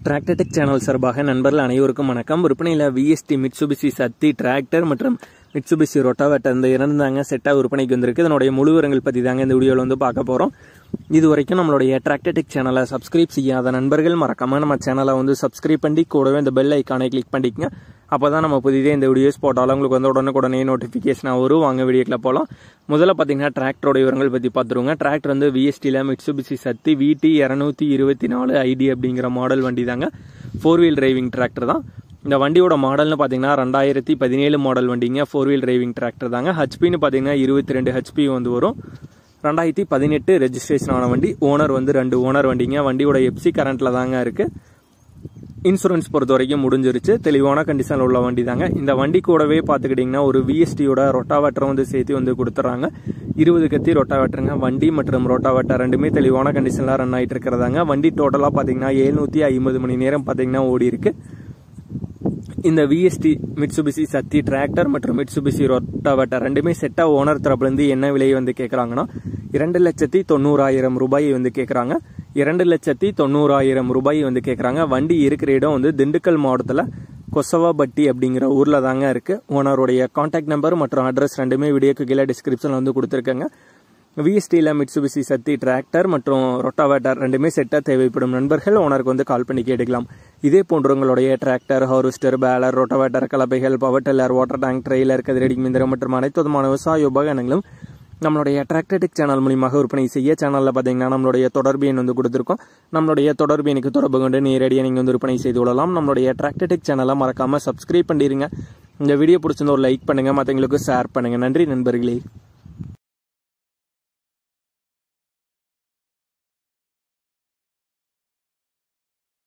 Tractor Tech channel சார்பாக நண்பர்கள் அனைவருக்கும் வணக்கம் விற்பனையில் விஎஸ்டி மிட்சுபிசி சத்தி டிராக்டர் மற்றும் மிட்சுபிசி ரொட்டாவேட்டர் இந்த இரண்டு தாங்க செட்டாக விற்பனைக்கு வந்திருக்கு இதனுடைய முழு விவரங்கள் பற்றி தாங்க இந்த வீடியோவில் வந்து பார்க்க போகிறோம் இது வரைக்கும் நம்மளுடைய டிராக்டர்டெக் சேனலை சப்ஸ்கிரைப் செய்யாத நண்பர்கள் மறக்காமல் நம்ம சேனலை வந்து சப்ஸ்கிரைப் பண்ணி கூடவே இந்த பெல் ஐக்கானை கிளிக் பண்ணிக்கங்க அப்போ தான் நம்ம புதிதே இந்த வீடியோஸ் போட்டாலும் உங்களுக்கு வந்து உடனுக்குடனே நோட்டிஃபிகேஷனாக வரும் வாங்க வீடியோக்கில் போகலாம் முதல்ல பார்த்தீங்கன்னா டிராக்டரோட விவரங்கள் பற்றி பார்த்துருவோங்க டிராக்டர் வந்து விஎஸ்டியில் மிட்சுபிசி சத்தி விடி இரநூத்தி இருபத்தி நாலு ஐடி அப்படிங்கிற மாடல் வண்டி தாங்க ஃபோர் வீல் டிரைவிங் டிராக்டர் தான் இந்த வண்டியோட மாடல்னு பார்த்தீங்கன்னா ரெண்டாயிரத்தி பதினேழு மாடல் வண்டிங்க ஃபோர் வீல் டிரைவிங் டிராக்டர் தாங்க ஹெச்பின்னு பார்த்தீங்கன்னா இருபத்தி ரெண்டு ஹெச்பி வந்து வரும் ரெண்டாயிரத்தி பதினெட்டு ரெஜிஸ்ட்ரேஷன் ஆன வண்டி ஓனர் வந்து ரெண்டு ஓனர் வண்டிங்க வண்டியோட எப்சி கரண்ட்டில் தாங்க இருக்குது இன்சூரன்ஸ் பொறுத்த வரைக்கும் முடிஞ்சிருச்சு தெளிவான கண்டிஷனில் உள்ள வண்டி தாங்க இந்த வண்டி கூடவே பார்த்துக்கிட்டிங்கன்னா ஒரு விஎஸ்டியோட ரொட்டாவேட்டரும் வந்து சேர்த்து வந்து கொடுத்துட்றாங்க இருபது கத்தி ரொட்டாவேட்டருங்க வண்டி மற்றும் ரொட்டாவேட்டர் ரெண்டுமே தெளிவான கண்டிஷனில் ரன் ஆகிட்டு இருக்கிறதாங்க வண்டி டோட்டலாக பார்த்தீங்கன்னா எழுநூற்றி ஐம்பது மணி நேரம் பார்த்தீங்கன்னா ஓடி இருக்கு இந்த விஎஸ்டி மிட்சுபிசி சத்தி டிராக்டர் மற்றும் மிட்சுபிசி ரொட்டாவேட்டர் ரெண்டுமே செட்டாக ஓனர் தரப்புலேருந்து என்ன விலையை வந்து கேட்குறாங்கன்னா இரண்டு லட்சத்தி தொண்ணூறாயிரம் ரூபாய் வந்து கேட்குறாங்க இரண்டு லட்சத்தி தொண்ணூறாயிரம் ரூபாய் வந்து கேட்குறாங்க வண்டி இருக்கிற இடம் வந்து திண்டுக்கல் மாவட்டத்தில் கொசவாபட்டி அப்படிங்கிற ஊரில் தாங்க இருக்குது ஓனருடைய காண்டாக்ட் நம்பர் மற்றும் அட்ரஸ் ரெண்டுமே வீடியோக்கு கீழே டிஸ்கிரிப்ஷனில் வந்து கொடுத்துருக்கேங்க விஎஸ்டியில் மிட்சுபிசி சத்தி டிராக்டர் மற்றும் ரொட்டாவேட்டர் ரெண்டுமே செட்டாக தேவைப்படும் நண்பர்கள் ஓனருக்கு வந்து கால் பண்ணி கேட்டுக்கலாம் இதே போன்று உங்களுடைய டிராக்டர் ஹார்வெஸ்டர் பேலர் ரொட்டாவேட்டர் கலப்பைகள் power tiller water tank trailer கதிரடி மிந்திரம் மற்றும் அனைத்து விதமான விவசாய உபகரணங்களும் நம்மளுடைய டிராக்டர்டிக் சேனல் மூலியமாக விற்பனை செய்ய சேனலில் பார்த்தீங்கன்னா நம்மளுடைய தொடர்பு எண் வந்து கொடுத்துருக்கோம் நம்மளுடைய தொடர்பு எனக்கு தொடர்பு கொண்டு நேரடியாக நீங்கள் வந்து விற்பனை செய்து கொள்ளலாம் நம்மளுடைய டிராக்டர்டிக் சேனலை மறக்காமல் சப்ஸ்கிரைப் பண்ணிடுங்க இந்த வீடியோ பிடிச்சிருந்த ஒரு லைக் பண்ணுங்கள் மற்றவங்களுக்கு ஷேர் பண்ணுங்கள் நன்றி நண்பர்களே